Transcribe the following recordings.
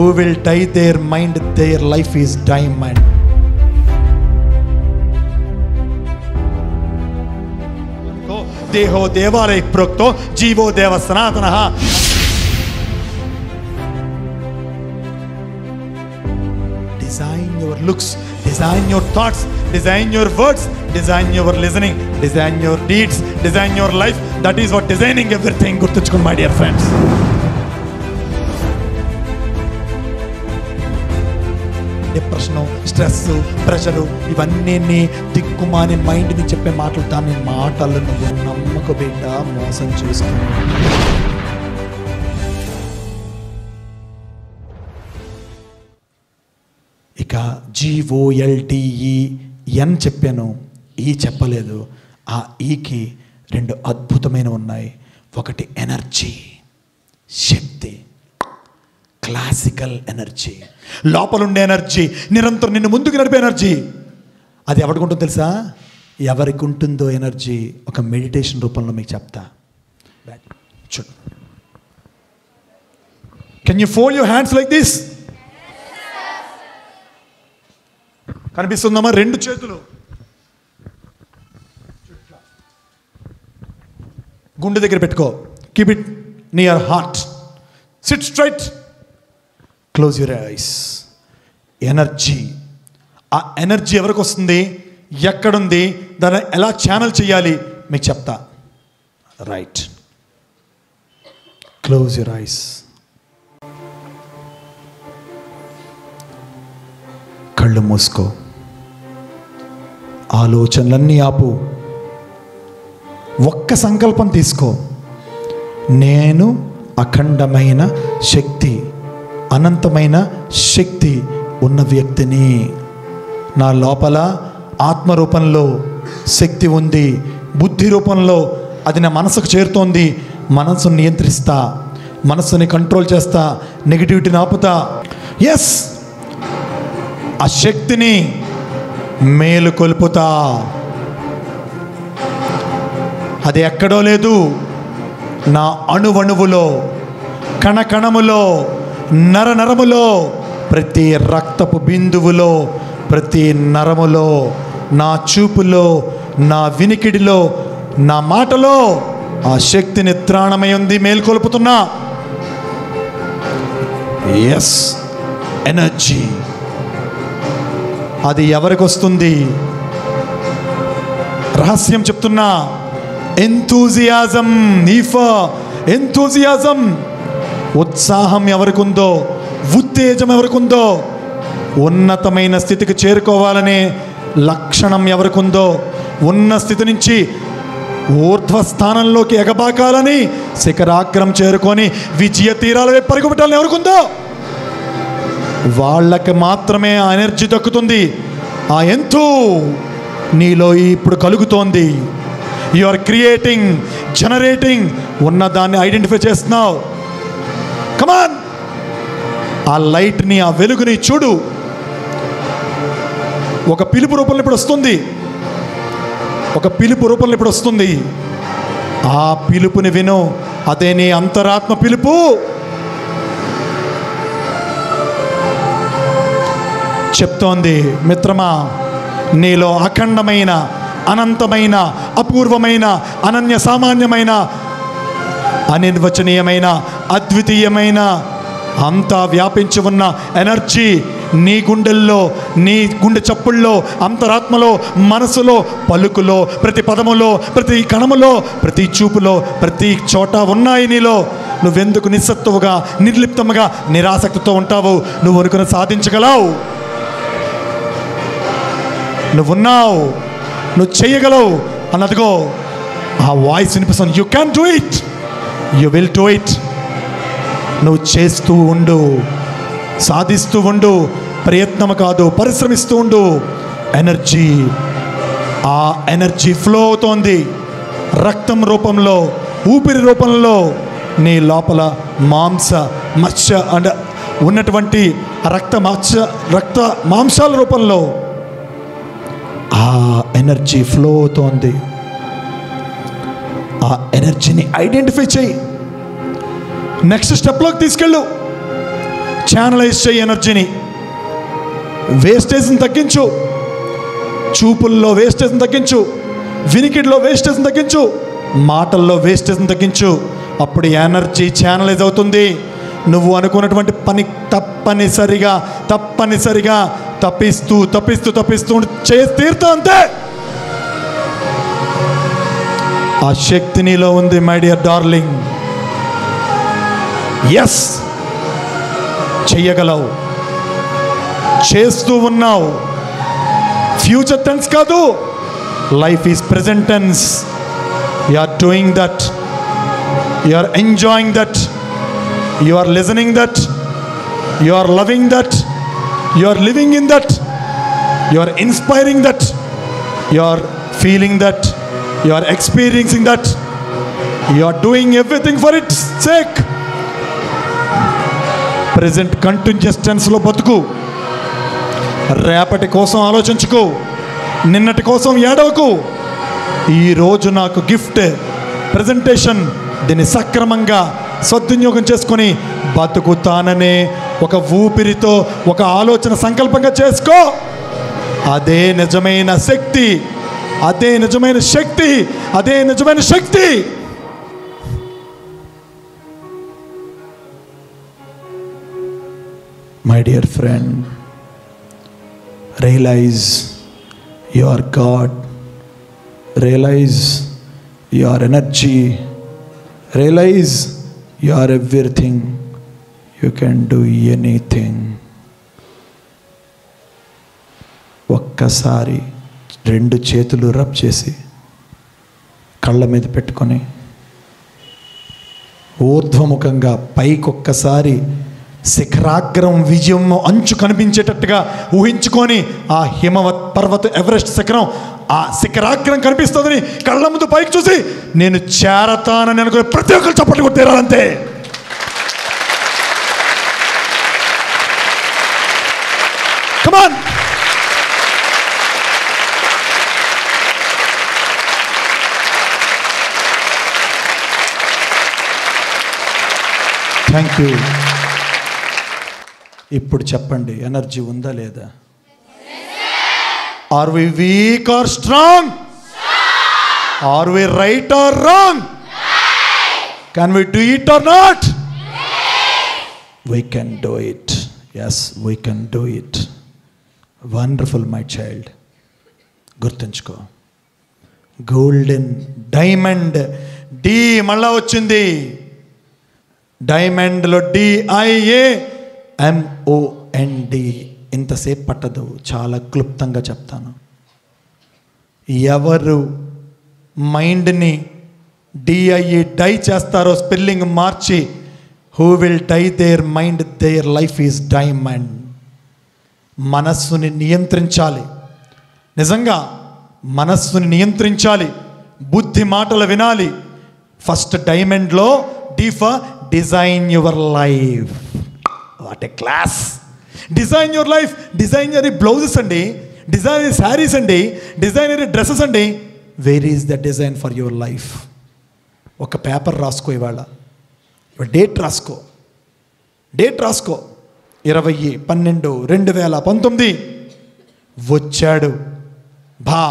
Will die their mind their life is diamond దేహో దేవాలయ ప్రోక్తో జీవో దేవ సనాతన design your looks design your thoughts design your words design your listening design your deeds design your life that is what designing everything గుర్తుంచుకోండి my dear friends depression stress pressure ఇవన్నీ దిక్కుమాని మైండ్ని చెప్పే మాటలు దాని మాటలు నువ్వు నమ్మక బిడ్డ మోసం చేసుకో ఇక జీఓఎల్డిఈ ఎన్ చెప్పాను ఈ చెప్పలేదు ఆ ఈకి రెండు అద్భుతమైన ఉన్నాయి ఒకటి ఎనర్జీ శక్తి క్లాసికల్ ఎనర్జీ లోపలుండే ఎనర్జీ నిరంతరం నిన్ను ముందుకు నడిపే ఎనర్జీ అది ఎవరికి ఉంటుందో తెలుసా ఎవరికి ఉంటుందో ఎనర్జీ ఒక మెడిటేషన్ రూపంలో మీకు చెప్తా చూడు can you fold your hands like this కనిపిస్తుందమ్మా రెండు చేతులు గుండె దగ్గర పెట్టుకో keep it near heart sit straight close your eyes energy ఆ ఎనర్జీ ఎవరికి వస్తుంది ఎక్కడుంది దాన్ని ఎలా ఛానల్ చేయాలి మీకు చెప్తా రైట్ క్లోజ్ యువర్ ఐస్ కళ్ళు మూసుకో ఆలోచనలన్నీ ఆపు ఒక్క సంకల్పం తీసుకో నేను అఖండమైన శక్తి అనంతమైన శక్తి ఉన్న వ్యక్తిని నా లోపల ఆత్మ రూపంలో శక్తి ఉంది బుద్ధి రూపంలో అది నా మనసుకు చేరుతోంది మనసును నియంత్రిస్తా మనసుని కంట్రోల్ చేస్తా నెగిటివిటీని ఆపుతా ఎస్ ఆ శక్తిని మేలు కొలుపుతా అది ఎక్కడో లేదు నా అణువణువులో కణకణములో నరనరములో ప్రతి రక్తపు బిందువులో ప్రతి నరములో నా చూపులో నా వినికిడిలో నా మాటలో ఆ శక్తిని త్రాణమై ఉంది మేల్కొల్పుతున్నా ఎస్ ఎనర్జీ అది ఎవరికి వస్తుంది రహస్యం చెప్తున్నా ఎంతూజియాజం ఈఫా ఎంతూజియాజం ఉత్సాహం ఎవరికి ఉందో ఉత్తేజం ఎవరికి ఉందో ఉన్నతమైన స్థితికి చేరుకోవాలనే లక్షణం ఎవరికి ఉందో ఉన్న స్థితి నుంచి ఊర్ధ్వ స్థానంలోకి ఎగబాకాలని శిఖరాగ్రం చేరుకొని విజయ తీరాల వైపు పరుగుపెట్టాలని ఎవరికి ఉందో వాళ్ళకి మాత్రమే ఆ ఎనర్జీ దక్కుతుంది ఆ ఎంతో నీలో ఇప్పుడు కలుగుతోంది యు ఆర్ క్రియేటింగ్ జనరేటింగ్ ఉన్న దాన్ని ఐడెంటిఫై చేస్తున్నావు కమాన్ ఆ లైట్ని ఆ వెలుగుని చూడు ఒక పిలుపు రూపంలో ఇప్పుడు వస్తుంది ఒక పిలుపు రూపంలో ఇప్పుడు వస్తుంది ఆ పిలుపుని విను అదే నీ అంతరాత్మ పిలుపు చెప్తోంది మిత్రమా నీలో అఖండమైన అనంతమైన అపూర్వమైన అనన్య సామాన్యమైన అనిర్వచనీయమైన అద్వితీయమైన అంతా వ్యాపించి ఉన్న ఎనర్జీ నీ గుండెల్లో నీ గుండె చప్పుల్లో అంతరాత్మలో మనసులో పలుకులో ప్రతి పదములో ప్రతి కణములో ప్రతి చూపులో ప్రతి చోట ఉన్నాయి నీలో నువ్వెందుకు నిస్సత్తువుగా నిర్లిప్తముగా నిరాసక్తితో ఉంటావు నువ్వు అనుకుని సాధించగలవు నువ్వున్నావు నువ్వు చేయగలవు అన్నదిగో ఆ వాయిస్ వినిపిస్తుంది you can do it you will do it నువ్వు చేస్తూ ఉండు సాధిస్తూ ఉండు ప్రయత్నం కాదు పరిశ్రమిస్తూ ఉండు ఎనర్జీ ఆ ఎనర్జీ ఫ్లో అవుతోంది రక్తం రూపంలో ఊపిరి రూపంలో నీ లోపల మాంస మత్స్య అంటే ఉన్నటువంటి రక్త మత్స్య రక్త మాంసాల రూపంలో ఆ ఎనర్జీ ఫ్లో అవుతోంది ఆ ఎనర్జీని ఐడెంటిఫై చేయి నెక్స్ట్ స్టెప్లోకి తీసుకెళ్ళు ఛానలైజ్ చేయి ఎనర్జీని వేస్టేజ్ని తగ్గించు చూపుల్లో వేస్టేజ్ని తగ్గించు వినికిడిలో వేస్టేజ్ని తగ్గించు మాటల్లో వేస్టేజ్ని తగ్గించు అప్పుడు ఎనర్జీ ఛానలైజ్ అవుతుంది నువ్వు అనుకున్నటువంటి పని తప్పనిసరిగా తప్పనిసరిగా తప్పిస్తూ తప్పిస్తూ తప్పిస్తూ చేసి తీరుతా అంతే ఆ శక్తి నీలో ఉంది మై డియర్ డార్లింగ్ ఎస్ చెయ్యగలవు చేస్తూ ఉన్నావు ఫ్యూచర్ టెన్స్ కాదు life is present tense you are doing that you are enjoying that you are listening that you are loving that you are living in that you are inspiring that you are feeling that you are experiencing that you are doing everything for it sake present continuous టెన్స్లో బతుకు రేపటి కోసం ఆలోచించుకో నిన్నటి కోసం ఏడవకు ఈరోజు నాకు గిఫ్ట్ ప్రజెంటేషన్ దీన్ని సక్రమంగా సద్వినియోగం చేసుకొని బతుకుతాననే ఒక ఊపిరితో ఒక ఆలోచన సంకల్పంగా చేసుకో అదే నిజమైన శక్తి అదే నిజమైన శక్తి అదే నిజమైన శక్తి my dear friend realise you are God realise you are energy realise you are everything you can do anything ఒక్కసారి రెండు చేతులు రబ్ చేసి కళ్ళ మీద పెట్టుకొని ఊర్ధ్వముఖంగా పైకొక్కసారి శిఖరాగ్రం విజయం అంచు కనిపించేటట్టుగా ఊహించుకొని ఆ హిమవత్ పర్వత ఎవరెస్ట్ శిఖరం ఆ శిఖరాగ్రం కనిపిస్తుందని కళ్ళ ముందు పైకి చూసి నేను చేరతానని అనుకునే ప్రతి ఒక్కరు చప్పట్లు కొట్టి తీరాలంతే కమాన్ థ్యాంక్ యూ ఇప్పుడు చెప్పండి ఎనర్జీ ఉందా లేదా are we weak or strong are we right or wrong can we do it or not we can do it yes we can do it wonderful my child గుర్తుంచుకో golden diamond D మళ్ళా వచ్చింది డైమండ్లో DIA ఎంఓఎన్డి ఇంతసేపు పట్టదు చాలా క్లుప్తంగా చెప్తాను ఎవరు మైండ్ని డిఐఏ డై చేస్తారో స్పెల్లింగ్ మార్చి who will die their mind their life is diamond మనస్సుని నియంత్రించాలి నిజంగా మనస్సుని నియంత్రించాలి బుద్ధి మాటలు వినాలి ఫస్ట్ డైమండ్లో D for design your life what a class design your life designer blouses అండి డిజైనరీ శారీస్ అండి డిజైనరీ డ్రెస్సెస్ అండి where is the design for your life ఒక పేపర్ రాసుకో ఇవాళ డేట్ రాసుకో డేట్ రాసుకో ఇరవై పన్నెండు రెండు వేల పంతొమ్మిది వచ్చాడు భా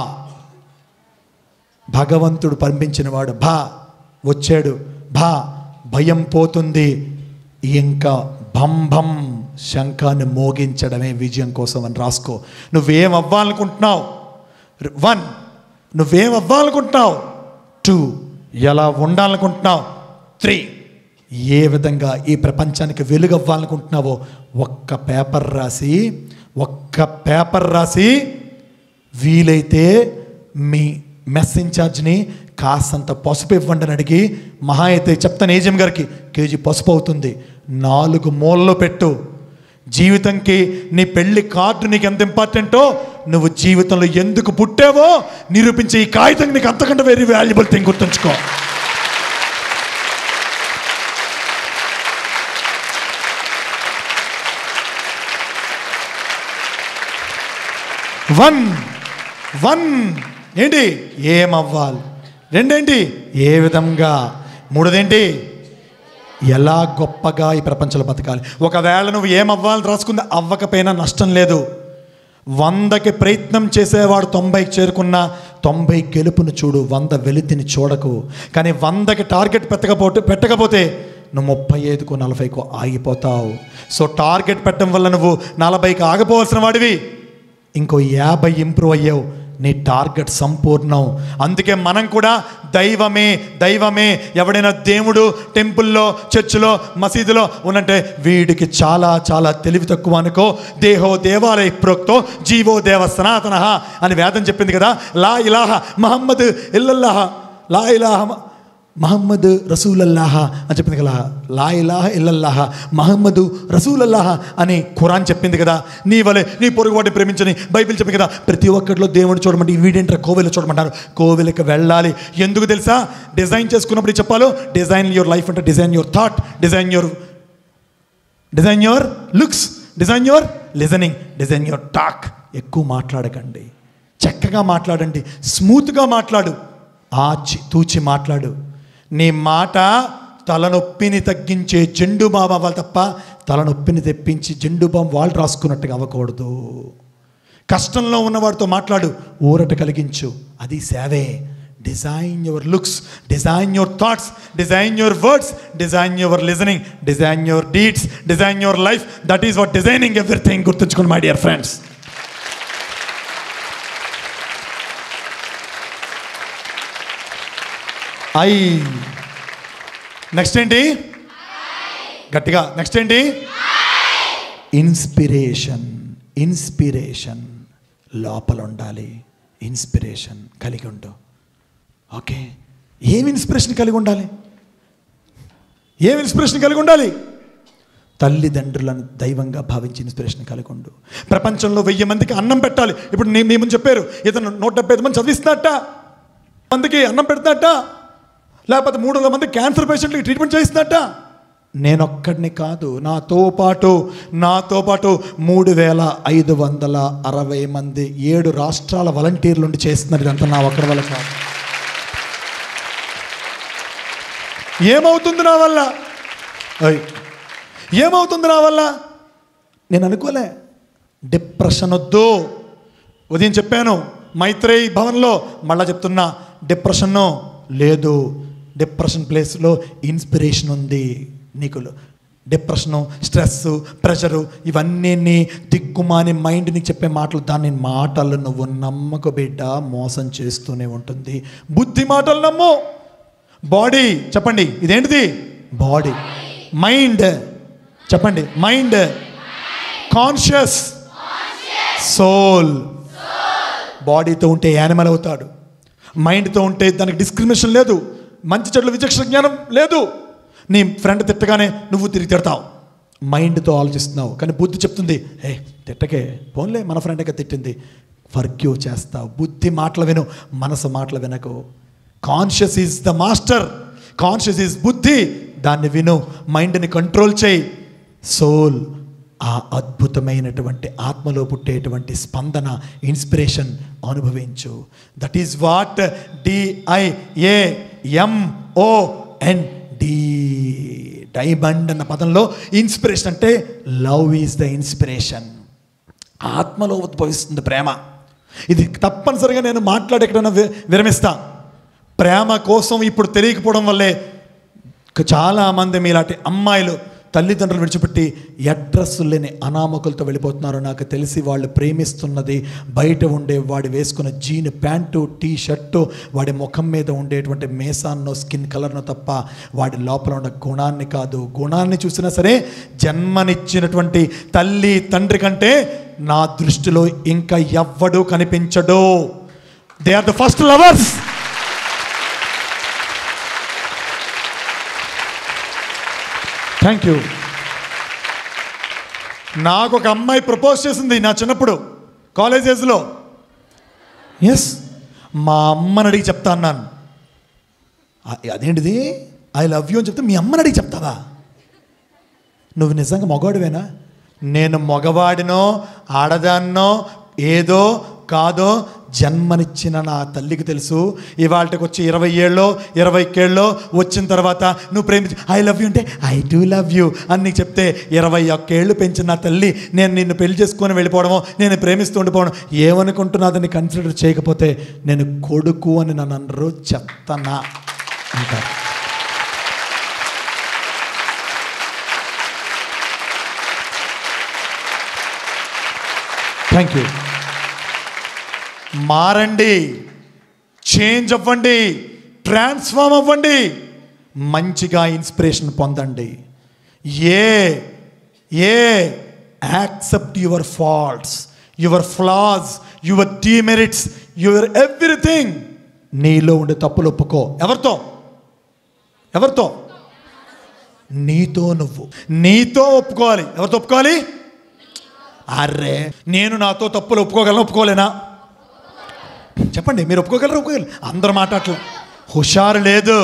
భగవంతుడు పంపించిన వాడు భా వచ్చాడు భా భయం పోతుంది ఇంకా భం భం శంఖాన్ని మోగించడమే విజయం కోసం అని రాసుకో నువ్వేం అవ్వాలనుకుంటున్నావు వన్ నువ్వేం అవ్వాలనుకుంటున్నావు టూ ఎలా ఉండాలనుకుంటున్నావు త్రీ ఏ విధంగా ఈ ప్రపంచానికి వెలుగు అవ్వాలనుకుంటున్నావో ఒక్క పేపర్ రాసి ఒక్క పేపర్ రాసి వీలైతే మీ మెస్ ఇన్ఛార్జ్ని కాసంత పసుపు ఇవ్వండి అని అడిగి మహా అయితే చెప్తాను ఏజిఎం గారికి కేజీ పసుపు అవుతుంది నాలుగు మూలలో పెట్టు జీవితంకి నీ పెళ్లి కార్డు నీకు ఎంత ఇంపార్టెంటో నువ్వు జీవితంలో ఎందుకు పుట్టావో నిరూపించే ఈ కాగితం నీకు అంతకంటే వెరీ వాల్యుబుల్ థింగ్ గుర్తుంచుకో వన్ వన్ ఏంటి ఏమవ్వాలి రెండేంటి ఏ విధంగా మూడోదేంటి ఎలా గొప్పగా ఈ ప్రపంచంలో బతకాలి ఒకవేళ నువ్వు ఏమవ్వాలని రాసుకుంది అవ్వకపోయినా నష్టం లేదు వందకి ప్రయత్నం చేసేవాడు తొంభైకి చేరుకున్న తొంభై గెలుపును చూడు వంద వెలితిని చూడకు కానీ వందకి టార్గెట్ పెట్టకపోతే పెట్టకపోతే నువ్వు ముప్పై ఐదుకు నలభైకు ఆగిపోతావు సో టార్గెట్ పెట్టడం వల్ల నువ్వు నలభైకి ఆగిపోవాల్సిన వాడివి ఇంకో యాభై ఇంప్రూవ్ అయ్యావు నీ టార్గెట్ సంపూర్ణం అందుకే మనం కూడా దైవమే దైవమే ఎవడైనా దేవుడు టెంపుల్లో చర్చిలో మసీదులో ఉన్నంటే వీడికి చాలా చాలా తెలివి తక్కువ అనుకో దేహో దేవాలయ ప్రోక్తో జీవో దేవ సనాతన అని వేదం చెప్పింది కదా లా ఇలాహ మహమ్మద్ ఇల్లల్లాహ లా ఇలాహ మహమ్మద్ రసూలల్లాహ అని చెప్పింది కదా లా ఇలాహ ఇల్లల్లాహ మహమ్మదు రసూలల్లాహ అని ఖురాన్ చెప్పింది కదా నీ వలె నీ పొరుగు వాటిని ప్రేమించని బైబిల్ చెప్పింది కదా ప్రతి ఒక్కటిలో దేవుని చూడమంటే వీడేంటారు కోవెలు చూడమంటారు కోవెలకి వెళ్ళాలి ఎందుకు తెలుసా డిజైన్ చేసుకున్నప్పుడు ఇది చెప్పాలో డిజైన్ యువర్ లైఫ్ అంటే design your thought design your design your looks design your listening design your talk ఎక్కువ మాట్లాడకండి చక్కగా మాట్లాడండి స్మూత్గా మాట్లాడు ఆచి తూచి మాట్లాడు నీ మాట తలనొప్పిని తగ్గించే జెండు బామ్ అవ్వాలి తప్ప తలనొప్పిని తెప్పించి జెండు బామ్ వాళ్ళు రాసుకున్నట్టుగా అవ్వకూడదు కష్టంలో ఉన్నవాడితో మాట్లాడు ఊరట కలిగించు అది సేవే design your looks design your thoughts design your words design your listening design your deeds design your life that is what designing everything గుర్తుంచుకోండి my dear friends I next ఏంటి గట్టిగా నెక్స్ట్ ఏంటి ఇన్స్పిరేషన్ ఇన్స్పిరేషన్ లోపల ఉండాలి inspiration కలిగి ఉండు okay ఏం inspiration కలిగి ఉండాలి ఏం ఇన్స్పిరేషన్ కలిగి ఉండాలి తల్లిదండ్రులను దైవంగా భావించి ఇన్స్పిరేషన్ కలిగి ఉండు ప్రపంచంలో వెయ్యి మందికి అన్నం పెట్టాలి ఇప్పుడు నేను మీ ముందు చెప్పారు ఇతను నూట డెబ్బై ఐదు మంది చదివిస్తున్నట్ట మందికి అన్నం పెడుతున్నట్ట లేకపోతే మూడు వందల మంది క్యాన్సర్ పేషెంట్లకి ట్రీట్మెంట్ చేస్తున్నట్ట నేనొక్కడిని కాదు నాతో పాటు నాతో పాటు మూడు వేల ఐదు వందల అరవై మంది ఏడు రాష్ట్రాల వాలంటీర్లు ఉండి చేస్తున్నారు ఇదంతా నా ఒక్కడి వల్ల కాదు ఏమవుతుంది నా వల్ల అయ్ ఏమవుతుంది నా వల్ల నేను అనుకోలే డిప్రెషన్ వద్దు ఉదయం చెప్పాను మైత్రేయి భవన్లో మళ్ళా చెప్తున్నా డిప్రెషన్ లేదు డిప్రెషన్ ప్లేస్లో ఇన్స్పిరేషన్ ఉంది నీకు డిప్రెషను స్ట్రెస్ ప్రెషరు ఇవన్నీ నీ దిక్కుమాని మైండ్ నీకు చెప్పే మాటలు దాని మాటలు నువ్వు నమ్మక బిడ్డ మోసం చేస్తూనే ఉంటుంది బుద్ధి మాటలు నమ్ము బాడీ చెప్పండి ఇదేంటిది బాడీ మైండ్ చెప్పండి మైండ్ కాన్షియస్ సోల్ బాడీతో ఉంటే యానిమల్ అవుతాడు మైండ్తో ఉంటే దానికి డిస్క్రిమినేషన్ లేదు మంచి చెడుల విచక్షణ జ్ఞానం లేదు నీ ఫ్రెండ్ తిట్టగానే నువ్వు తిరిగి తిడతావు మైండ్తో ఆలోచిస్తున్నావు కానీ బుద్ధి చెప్తుంది ఏ తిట్టకే పోన్లే మన ఫ్రెండ్గా తిట్టింది ఫర్క్యూ చేస్తావు బుద్ధి మాటలు విను మనసు మాటలు వినకు conscious is the master conscious is బుద్ధి దాన్ని విను మైండ్ని కంట్రోల్ చేయి సోల్ ఆ అద్భుతమైనటువంటి ఆత్మలో పుట్టేటువంటి స్పందన ఇన్స్పిరేషన్ అనుభవించు that is what DIA MO N D diamond అన్న పదంలో ఇన్స్పిరేషన్ అంటే లవ్ ఈజ్ ద ఇన్స్పిరేషన్ ఆత్మలో ఉద్భవిస్తుంది ప్రేమ ఇది తప్పనిసరిగా నేను మాట్లాడి ఎక్కడైనా వి- విరమిస్తా ప్రేమ కోసం ఇప్పుడు తెలియకపోవడం వల్లే చాలామంది మీలాంటి అమ్మాయిలు తల్లిదండ్రులు విడిచిపెట్టి అడ్రస్ లేని అనామకులతో వెళ్ళిపోతున్నారు నాకు తెలిసి వాళ్ళు ప్రేమిస్తున్నది బయట ఉండే వాడు వేసుకున్న జీన్ ప్యాంటు టీ షర్టు వాడి ముఖం మీద ఉండేటువంటి మేసాన్నో స్కిన్ కలర్ను తప్ప వాడి లోపల ఉన్న గుణాన్ని కాదు గుణాన్ని చూసినా సరే జన్మనిచ్చినటువంటి తల్లి తండ్రి కంటే నా దృష్టిలో ఇంకా ఎవ్వడూ కనిపించడు they are the first lovers thank you నాకు ఒక అమ్మాయి ప్రపోజ్ చేసింది నా చిన్నప్పుడు కాలేజ్ ఏజ్లో ఎస్ మా అమ్మని అడిగి చెప్తా అన్నాను ఆ- అదేంటిది ఐ లవ్ యూ అని చెప్తే మీ అమ్మని అడిగి చెప్తావా నువ్వు నిజంగా మగవాడివేనా నేను మగవాడినో ఆడదాన్నో ఏదో కాదో జన్మనిచ్చిన నా తల్లికి తెలుసు ఇవాళకి వచ్చి ఇరవై ఏళ్ళలో ఇరవై కేళ్ళలో వచ్చిన తర్వాత నువ్వు ప్రేమించి ఐ లవ్ యూ అంటే ఐ డూ లవ్ యూ అని నీకు చెప్తే ఇరవై ఒక్కేళ్ళు పెంచిన నా తల్లి నేను నిన్ను పెళ్లి చేసుకొని వెళ్ళిపోవడమో నేను ప్రేమిస్తూ ఉండిపోవడం ఏమనుకుంటున్నదని కన్సిడర్ చేయకపోతే నేను కొడుకు అని నన్ను అందరూ చెప్తానా అంటారు థ్యాంక్ యూ మారండి చేంజ్ అవ్వండి ట్రాన్స్ఫార్మ్ అవ్వండి మంచిగా ఇన్స్పిరేషన్ పొందండి ఏ ఏ accept your faults your flaws your demerits your everything నీలో ఉండే తప్పులు ఒప్పుకో ఎవరితో ఎవరితో నీతో నువ్వు నీతో ఒప్పుకోవాలి ఎవరితో ఒప్పుకోవాలి అర్రే నేను నాతో తప్పులు ఒప్పుకోగలను ఒప్పుకోలేనా చెప్పండి మీరు ఒప్పుకోగలరు ఒప్పుకోగలరు అందరు మాట్లాడలే హుషారు లేదు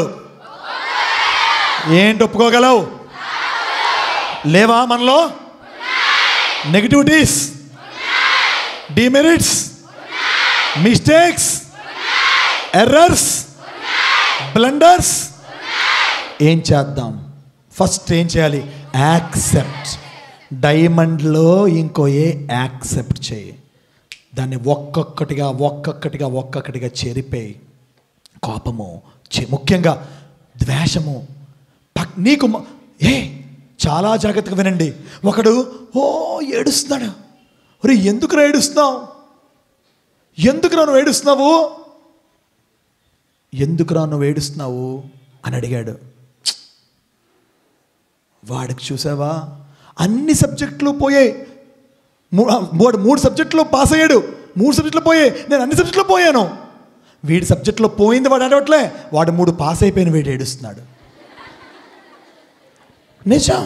ఏంటి ఒప్పుకోగలవు లేవా మనలో negativities demerits mistakes errors blunders ఏం చేద్దాం ఫస్ట్ ఏం చేయాలి యాక్సెప్ట్ డైమండ్లో ఇంకో ఏ యాక్సెప్ట్ చేయి దాన్ని ఒక్కొక్కటిగా ఒక్కొక్కటిగా ఒక్కొక్కటిగా చెరిపేయి కోపము చె- ముఖ్యంగా ద్వేషము పక్ నీకు మ- ఏ చాలా జాగ్రత్తగా వినండి ఒకడు ఓ ఏడుస్తున్నాడు ఒరే ఎందుకురా ఏడుస్తున్నావు ఎందుకురా నువ్వు ఏడుస్తున్నావు ఎందుకురా నువ్వు ఏడుస్తున్నావు అని అడిగాడు వాడికి చూసావా అన్ని సబ్జెక్టులు పోయాయి మూ- వాడు మూడు సబ్జెక్టులో పాస్ అయ్యాడు మూడు సబ్జెక్టులు పోయాయి నేను అన్ని సబ్జెక్టులో పోయాను వీడి సబ్జెక్టులో పోయింది వాడు అడవట్లే వాడు మూడు పాస్ అయిపోయిన వీడు ఏడుస్తున్నాడు నిజం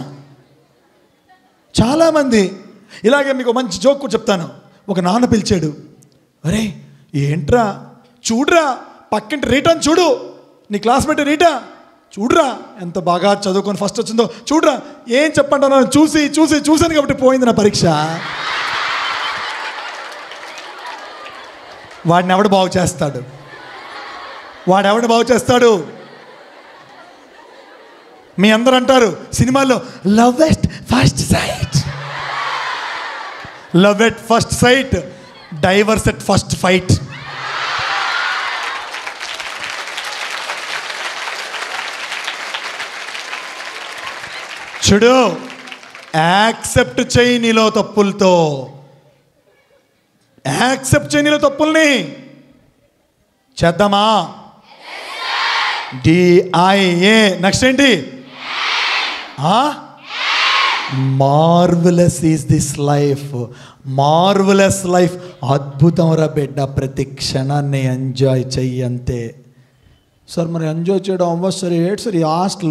చాలామంది ఇలాగే మీకు మంచి జోక్ కూడా చెప్తాను ఒక నాన్న పిలిచాడు అరే ఏంట్రా చూడురా పక్కింటి రీటాని చూడు నీ క్లాస్మేట్ రీటా చూడురా ఎంత బాగా చదువుకొని ఫస్ట్ వచ్చిందో చూడురా ఏం చెప్పంటాను చూసి చూసి చూశాను కాబట్టి పోయింది నా పరీక్ష వాడిని ఎవడు బాగు చేస్తాడు వాడు ఎవడు బాగు చేస్తాడు మీ అందరు అంటారు సినిమాల్లో love at first sight love at first sight divorce at first fight చూడు యాక్సెప్ట్ చేయి నీలో తప్పులతో యాక్సెప్ట్ చేయి నీలో తప్పుల్ని చేద్దామా డిఐఏ నెక్స్ట్ ఏంటి marvellous is this life marvellous life అద్భుతం రా బిడ్డ ప్రతి క్షణాన్ని ఎంజాయ్ చెయ్యి అంతే సార్ మరి ఎంజాయ్ చేయడం అవ్వ సార్ ఏంటి సార్ ఈ హాస్టల్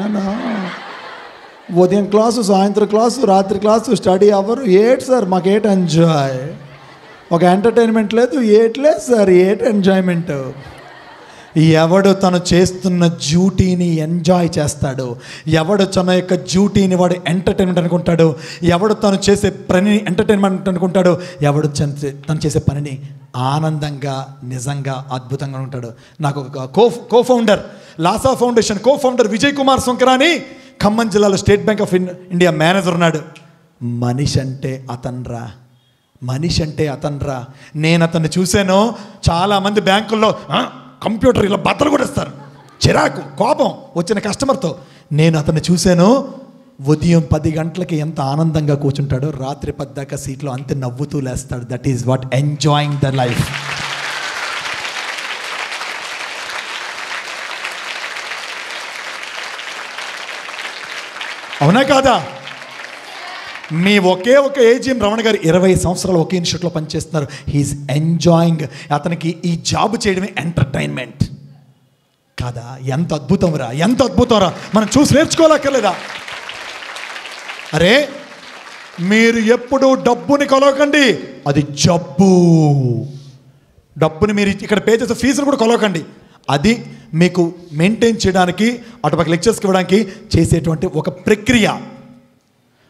ఉదయం క్లాసు సాయంత్రం క్లాసు రాత్రి క్లాసు స్టడీ అవ్వరు ఏటి సార్ మాకు ఏటి ఎంజాయ్ ఒక ఎంటర్టైన్మెంట్ లేదు ఏటి లేదు సార్ ఏటి ఎంజాయ్మెంట్ ఎవడు తను చేస్తున్న డ్యూటీని ఎంజాయ్ చేస్తాడు ఎవడు తన యొక్క డ్యూటీని వాడు ఎంటర్టైన్మెంట్ అనుకుంటాడు ఎవడు తను చేసే పనిని ఎంటర్టైన్మెంట్ అనుకుంటాడు ఎవడు చే- తను చేసే పనిని ఆనందంగా నిజంగా అద్భుతంగా ఉంటాడు నాకు ఒక co co founder Lasa foundation co founder Vijay Kumar శంకరాని ఖమ్మం జిల్లాలో State Bank of in- India manager ఉన్నాడు మనిషి అంటే అతన్రా మనిషి అంటే అతన్రా నేను అతన్ని చూశాను చాలామంది బ్యాంకుల్లో "ఆ, కంప్యూటర్ ఇలా బట్టలు కూడా ఇస్తారు చిరాకు కోపం వచ్చిన కస్టమర్తో నేను అతన్ని చూశాను ఉదయం పది గంటలకి ఎంత ఆనందంగా కూర్చుంటాడో రాత్రి పది దాకా సీట్లో అంతే నవ్వుతూ లేస్తాడు that is what enjoying the life అవునా కాదా మీ ఒకే ఒక ఏజిఎం రమణ గారు ఇరవై సంవత్సరాలు ఒకే ఇన్స్టిట్యూట్లో పనిచేస్తున్నారు హీఈస్ ఎంజాయింగ్ అతనికి ఈ జాబ్ చేయడమే ఎంటర్టైన్మెంట్ కాదా ఎంత అద్భుతం రా ఎంత అద్భుతం రా మనం చూసి నేర్చుకోలేకర్లేదా అరే మీరు ఎప్పుడు డబ్బుని కొలవకండి అది జబ్బు డబ్బుని మీరు ఇక్కడ పే చేసే ఫీజును కూడా కొలవకండి అది మీకు మెయింటైన్ చేయడానికి అటుపక్క లెక్చర్స్కి ఇవ్వడానికి చేసేటువంటి ఒక ప్రక్రియ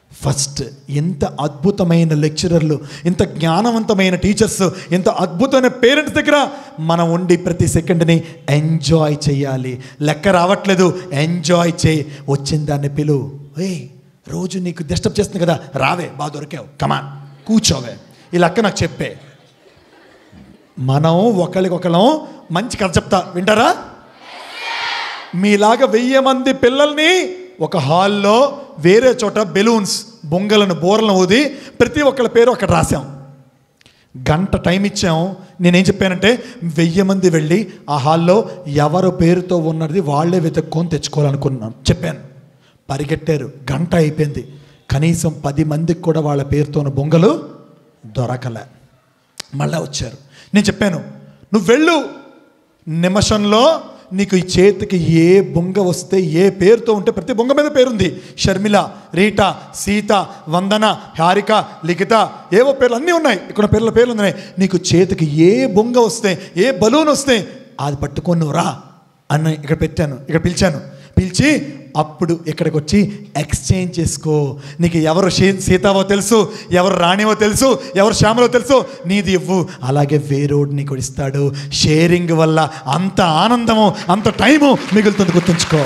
ఫస్ట్ ఎంత అద్భుతమైన లెక్చరర్లు ఇంత జ్ఞానవంతమైన టీచర్స్ ఎంత అద్భుతమైన పేరెంట్స్ దగ్గర మనం ఉండి ప్రతి సెకండ్ని ఎంజాయ్ చేయాలి లెక్క రావట్లేదు ఎంజాయ్ చేయి వచ్చిన దాన్ని పిలు ఏయ్ రోజు నీకు డిస్టర్బ్ చేస్తుంది కదా రావే బాగా దొరికావు కమాన్ కూర్చోవే ఈ లెక్క నాకు చెప్పే మనం ఒకరికొకరం మంచి కథ చెప్తా వింటారా మీలాగా వెయ్యి మంది పిల్లల్ని ఒక హాల్లో వేరే చోట బెలూన్స్ బొంగలను బోర్లను ఊది ప్రతి ఒక్కళ్ళ పేరు అక్కడ రాసాం గంట టైం ఇచ్చాం నేనేం చెప్పానంటే వెయ్యి మంది వెళ్ళి ఆ హాల్లో ఎవరు పేరుతో ఉన్నది వాళ్ళే వెతుక్కొని తెచ్చుకోవాలనుకున్నాను చెప్పాను పరిగెట్టారు గంట అయిపోయింది కనీసం పది మందికి కూడా వాళ్ళ పేరుతో ఉన్న బొంగలు దొరకలే మళ్ళా వచ్చారు నేను చెప్పాను నువ్వు వెళ్ళు నిమిషంలో నీకు ఈ చేతికి ఏ బొంగ వస్తే ఏ పేరుతో ఉంటే ప్రతి బొంగ మీద పేరుంది షర్మిల రీటా సీత వందన హారిక లిఖిత ఏవో పేర్లు అన్నీ ఉన్నాయి ఇక్కడ పేర్ల పేర్లు ఉన్నాయి నీకు చేతికి ఏ బొంగ వస్తే ఏ బలూన్ వస్తే అది పట్టుకొని నువ్వు రా అన్న ఇక్కడ పెట్టాను ఇక్కడ పిలిచాను పిలిచి అప్పుడు ఇక్కడికి వచ్చి ఎక్స్చేంజ్ చేసుకో నీకు ఎవరు షీ- సీతావో తెలుసు ఎవరు రాణివో తెలుసు ఎవరు శ్యామలో తెలుసు నీది ఇవ్వు అలాగే వేరోడు నీకు ఇస్తాడు షేరింగ్ వల్ల అంత ఆనందము అంత టైము మిగులుతుంది గుర్తుంచుకో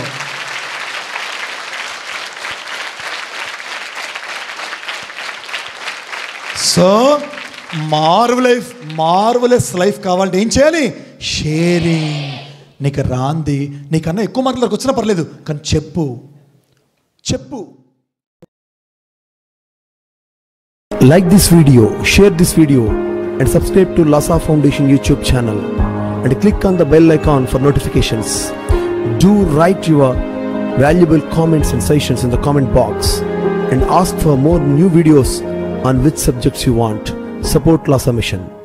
సో మార్వలైఫ్ మార్వలెస్ లైఫ్ కావాలంటే ఏం చేయాలి షేరింగ్ నీకు రాంది నీకన్నా ఎక్కువ మార్కుల వరకు వచ్చినా పర్లేదు కానీ చెప్పు చెప్పు Like this video, share this video, and subscribe to Lasa Foundation YouTube channel. And click on the bell icon for notifications. Do write your valuable comments and suggestions in the comment box. And ask for more new videos on which subjects you want. Support Lasa Mission.